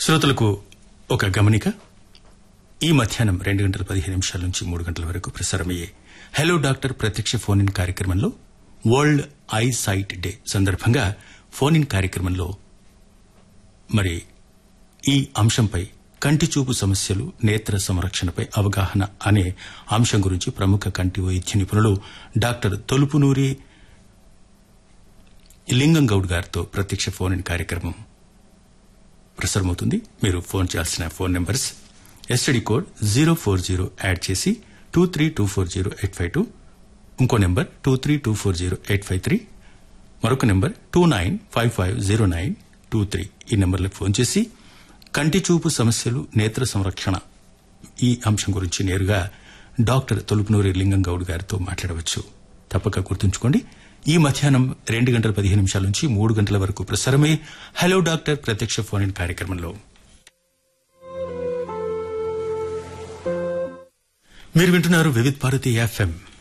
శ్రోతలకు ఒక గమనిక ఈ మధ్యాహ్నం రెండు గంటల పదిహేను నిమిషాల నుంచి మూడు గంటల వరకు ప్రసారమయ్యే హలో డాక్టర్ ప్రత్యక్ష ఫోన్ ఇన్ కార్యక్రమంలో వరల్డ్ ఐ సైట్ డే సందర్భంగా ఫోన్ ఇన్ కార్యక్రమంలో మరి ఈ అంశంపై కంటి చూపు సమస్యలు నేత్ర సంరక్షణపై అవగాహన అనే అంశం గురించి ప్రముఖ కంటి వైద్య నిపుణులు డాక్టర్ తొలుపునూరి లింగం గౌడ్ గారితో ప్రత్యక్ష ఫోన్ ఇన్ కార్యక్రమం ప్రసారమవుతుంది మీరు ఫోన్ చేయాల్సిన phone numbers STD code zero four zero add చేసి two three two four zero eight five two ఇంకో number two three two four zero eight five three మరొక number two nine five five zero nine two three ఈ నెంబర్లకు phone చేసి కంటి చూపు సమస్యలు నేత్ర సంరక్షణ ఈ అంశం గురించి నేరుగా డాక్టర్ తొలుపునూరి లింగం గౌడ్ గారితో మాట్లాడవచ్చు తప్పక గుర్తుంచుకోండి ఈ మధ్యాహ్నం రెండు గంటల పదిహేను నిమిషాల నుంచి మూడు గంటల వరకు ప్రసారమై హలో డాక్టర్ ప్రత్యక్ష ఫోన్ ఇన్ కార్యక్రమంలో మీరు వింటున్నారు వివిధ్ భారతి ఎఫ్ఎం